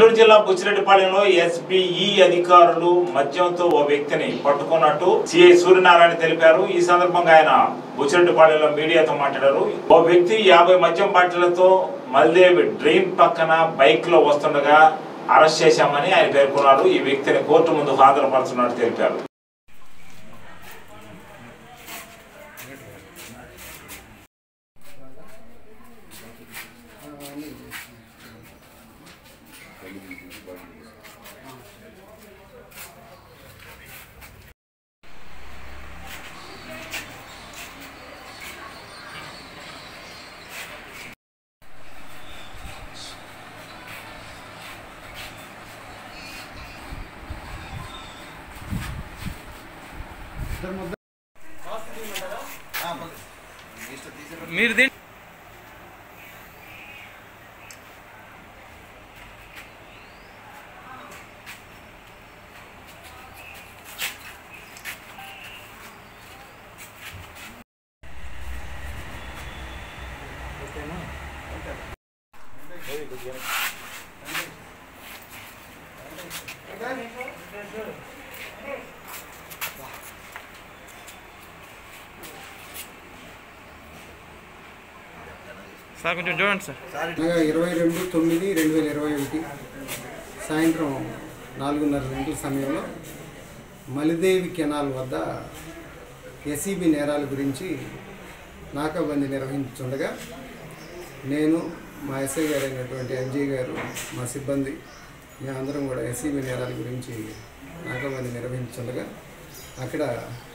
నెల్లూరు జిల్లా బుచ్చిరెడ్డిపాలెంలో ఎస్బిఈ అధికారులు మద్యంతో ఓ వ్యక్తిని పట్టుకున్నట్టు సిఐ సూర్యనారాయణ తెలిపారు ఈ సందర్భంగా ఆయన బుచ్చిరెడ్డిపాలెంలో మీడియాతో మాట్లాడారు ఓ వ్యక్తి యాభై మద్యం బాటిళ్లతో మల్దేవి డ్రీమ్ పక్కన బైక్ లో వస్తుండగా అరెస్ట్ చేశామని ఆయన పేర్కొన్నారు ఈ వ్యక్తిని కోర్టు ముందు హాజరుపరుచున్నట్టు తెలిపారు మీరు దీన్ని సార్ కొంచెం చూడండి సార్ అనగా ఇరవై రెండు తొమ్మిది రెండు వేల ఇరవై ఒకటి సాయంత్రం నాలుగున్నర గంటల సమయంలో మలిదేవి కెనాల్ వద్ద ఎస్ఈబి నేరాల గురించి నాకాబందీ నిర్వహించుండగా నేను మా ఎస్ఐ గారు అయినటువంటి అంజయ్ గారు మా సిబ్బంది మేమందరం కూడా ఎస్ఈబి నేరాల గురించి నాకాబందీ నిర్వహించుండగా అక్కడ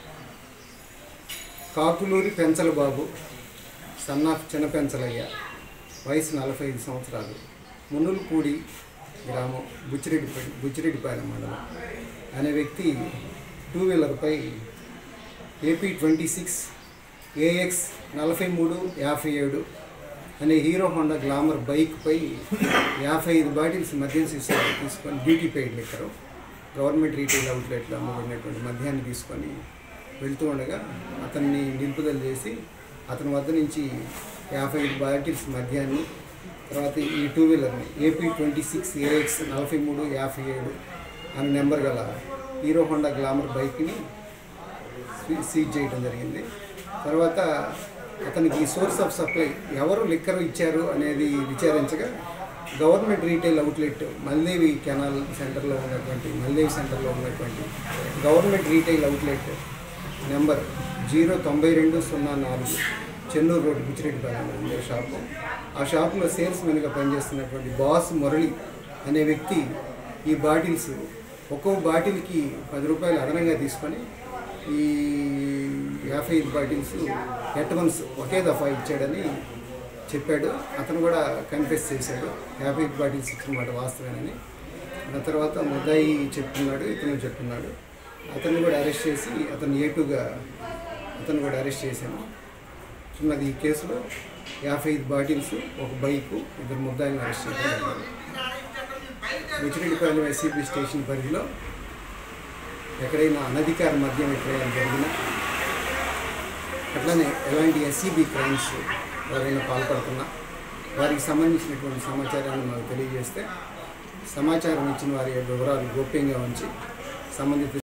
కాకులూరి పెంచల బాబు సన్ ఆఫ్ చిన్నపెంచలయ్య వయసు నలభై ఐదు సంవత్సరాలు మున్నులపూడి గ్రామం బుచ్చిరెడ్డిపల్లి బుచ్చిరెడ్డిపాలెం మండలం అనే వ్యక్తి టూ వీలర్పై ఏపీ ట్వంటీ సిక్స్ ఏఎక్స్ నలభై మూడు యాభై ఏడు అనే హీరో హోండా గ్లామర్ బైక్పై యాభై ఐదు బాటిల్స్ మద్యం సీసాలు తీసుకొని duty paid liquor government retail అవుట్లెట్లో అమ్మబడినటువంటి మద్యాన్ని తీసుకొని వెళ్తూ ఉండగా అతన్ని నిలుపుదల చేసి అతని వద్ద నుంచి యాభై ఐదు బాటిల్స్ మద్యాన్ని తర్వాత ఈ టూ వీలర్ని ఏపీ ట్వంటీ సిక్స్ ఏఎక్స్ నలభై మూడు యాభై ఏడు అనే నెంబర్ గల హీరో హోండా గ్లామర్ బైక్ని సీ- సీజ్ చేయడం జరిగింది తర్వాత అతనికి సోర్స్ ఆఫ్ సప్లై ఎవరు లిక్కర్ ఇచ్చారు అనేది విచారించగా government retail outlet Maldevi canal సెంటర్లో ఉన్నటువంటి మల్దేవి సెంటర్లో ఉన్నటువంటి government retail outlet number zero తొంభై రెండు సున్నా నాలుగు చెన్నూరు రోడ్ బుచ్చిరెడ్డిపాలెం ఉండే షాపు ఆ షాపులో సేల్స్ మెన్గా పనిచేస్తున్నటువంటి బాస్ మురళి అనే వ్యక్తి ఈ బాటిల్స్ ఒక్కో బాటిల్కి పది రూపాయలు అదనంగా తీసుకొని ఈ యాభై ఐదు బాటిల్స్ ఎట్ వన్స్ ఒకే దఫా ఇచ్చాడని చెప్పాడు అతను కూడా కన్ఫెస్ చేశాడు యాభై ఐదు బాటిల్స్ ఇచ్చిన మాట వాస్తవేనని ఆ తర్వాత ముద్దాయి చెప్తున్నాడు ఇతను చెప్తున్నాడు అతన్ని కూడా అరెస్ట్ చేసి అతను ఏటుగా అతను కూడా అరెస్ట్ చేశాము ఉన్నది ఈ కేసులో యాభై ఐదు బాటిల్స్ ఒక బైకు ఇద్దరు ముద్దాయిలను అరెస్ట్ చేయడం జరిగింది మిచిరెడ్డిపాలెం ఎస్సీబీ స్టేషన్ పరిధిలో ఎక్కడైనా అనధికార మద్యం విక్రయాలు జరిగినా అట్లనే ఎలాంటి ఎస్సీబీ క్రైమ్స్ ఎవరైనా పాల్పడుతున్నా వారికి సంబంధించినటువంటి సమాచారాన్ని మాకు తెలియజేస్తే సమాచారం ఇచ్చిన వారి యొక్క వివరాలు గోప్యంగా ఉంచి సంబంధిత